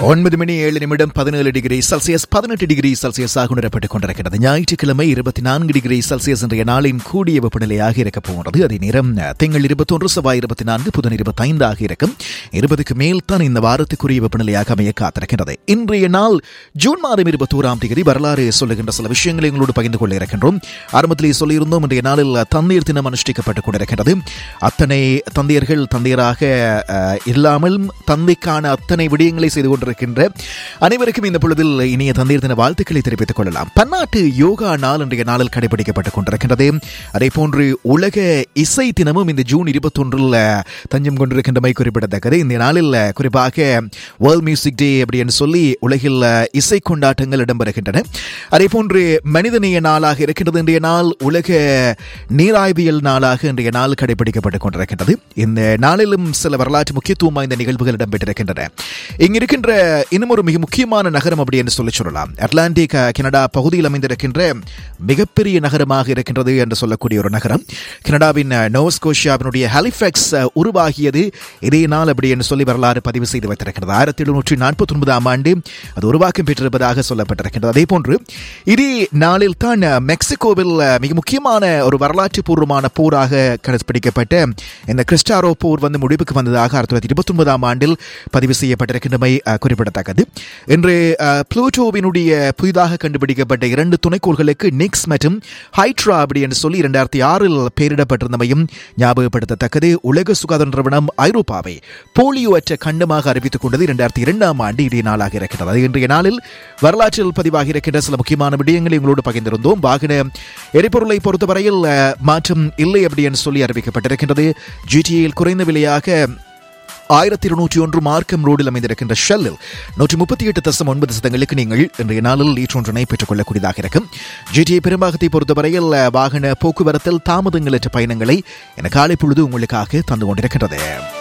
ஒன்பது மணி ஏழு நிமிடம் பதினேழு டிகிரி செல்சியஸ் பதினெட்டு டிகிரி செல்சியஸாக உணரப்பட்டுக் கொண்டிருக்கிறது ஞாயிற்றுக்கிழமை இருபத்தி நான்கு டிகிரி செல்சியஸ் இன்றைய நாளின் கூடிய வெப்பநிலையாக இருக்கப் போகிறது அதே நேரம் திங்கள் இருபத்தொன்று செவ்வாய் இருபத்தி நான்கு புதன் இருபத்தைந்தாக இருக்கும் இருபதுக்கு மேல் தான் இந்த வாரத்துக்குரிய வெப்பநிலையாக அமைய காத்திருக்கின்றது இன்றைய நாள் ஜூன் மாதம் இருபத்தோராம் தேதி வரலாறு சொல்லுகின்ற சில விஷயங்களை எங்களோடு பகிர்ந்து கொள்ள இருக்கின்றோம் ஆரம்பத்திலே சொல்லியிருந்தோம் இன்றைய நாளில் தந்தையர் தினம் அனுஷ்டிக்கப்பட்டுக் கொண்டிருக்கிறது அத்தனை தந்தையர்கள் தந்தையராக அஹ், இல்லாமல் தந்தைக்கான அத்தனை விடயங்களை செய்து கொண்டிருக்கின்ற அனைவருக்கும் இந்த பொழுதில் இனிய தந்தையர் தின வாழ்த்துக்களை தெரிவித்துக் கொள்ளலாம் பன்னாட்டு யோகா நாள் இன்றைய நாளில் கடைபிடிக்கப்பட்டுக் கொண்டிருக்கின்றது அதே போன்று உலக இசை தினமும் இந்த ஜூன் இருபத்தொன்றில் தஞ்சம் கொண்டிருக்கின்றமை குறிப்பிடத்தக்கது இந்த நாளில் குறிப்பாக வேர்ல்ட் மியூசிக் டே அப்படின்னு சொல்லி உலகில் இசை கொண்டாட்டங்கள் இடம்பெறுகின்றன அதே போன்று மனிதநேய நாளாக இருக்கின்றது இன்றைய நாள் உலக நீராய்வியல் நாளாக இன்றைய நாள் கடைபிடிக்கப்பட்டுக் கொண்டிருக்கின்றது இந்த நாளிலும் சில வரலாற்று முக்கியத்துவம் வாய்ந்த நிகழ்வுகள் இடம்பெற்றிருக்கின்றன இங்க இருக்கின்ற இன்னும் ஒரு மிக முக்கியமான நகரம் அப்படி என்று சொல்லி சொல்லலாம் அட்லாண்டிக் அஹ், கனடா பகுதியில் அமைந்திருக்கின்ற மிகப்பெரிய நகரமாக இருக்கின்றது என்று சொல்லக்கூடிய ஒரு நகரம் கனடாவின் அஹ், நோவஸ்கோஷியாவினுடைய ஹாலிஃபேக்ஸ் அஹ், உருவாகியது இதே நாள் அப்படி என்று சொல்லி வரலாறு பதிவு செய்து வைத்திருக்கிறது ஆயிரத்தி எழுநூற்றி நாற்பத்தி ஒன்பதாம் ஆண்டு அது உருவாக்கம் பெற்றிருப்பதாக சொல்லப்பட்டிருக்கின்றது அதே போன்று இதே நாளில் தான் அஹ், மெக்சிகோவில் அஹ், மிக முக்கியமான ஒரு வரலாற்று பூர்வமான போராக கடைபிடிக்கப்பட்ட இந்த கிறிஸ்டாரோ போர் வந்து முடிவுக்கு வந்ததாக ஆயிரத்தி தொள்ளாயிரத்தி இருபத்தி ஒன்பதாம் ஆண்டில் பதிவு செய்யப்பட்டிருக்கின்றமை அஹ், குறிப்பிடத்தக்கது இன்று அஹ், புளூட்டோவினுடைய புதிதாக கண்டுபிடிக்கப்பட்ட இரண்டு துணைக்கோள்களுக்கு நிக்ஸ் மற்றும் ஹைட்ரா அப்படி என்று சொல்லி இரண்டாயிரத்தி ஆறில் பெயரிடப்பட்டிருந்தமையும் ஞாபகப்படுத்தத்தக்கது உலக சுகாதார நிறுவனம் ஐரோப்பாவை போலியோ அற்ற கண்டமாக அறிவித்துக் கொண்டது இரண்டாயிரத்தி இரண்டாம் ஆண்டு இடையே நாளாக இருக்கிறது அது இன்றைய நாளில் வரலாற்றில் பதிவாகி இருக்கின்ற சில முக்கியமான விடயங்களை உங்களோடு பகிர்ந்திருந்தோம் வாகன எரிபொருளை பொறுத்தவரையில் அஹ், மாற்றம் இல்லை அப்படி என்று சொல்லி அறிவிக்கப்பட்டிருக்கின்றது ஜிடிஏயில் குறைந்த விலையாக ஆயிரத்தி இருநூற்றி ஒன்று மார்க்கம் ரோடில் அமைந்திருக்கின்ற ஷெல்லில் நூற்றி முப்பத்தி எட்டு தசம் ஒன்பது சதங்களுக்கு நீங்கள் இன்றைய நாளில் லீட்டர் ஒன்றினை பெற்றுக் கொள்ளக்கூடியதாக இருக்கும் ஜிடிஏ பெரும்பாகத்தை பொறுத்தவரையில் அஹ், வாகன போக்குவரத்தில் தாமதங்களற்ற பயணங்களை என காலை பொழுது உங்களுக்காக தந்து கொண்டிருக்கின்றது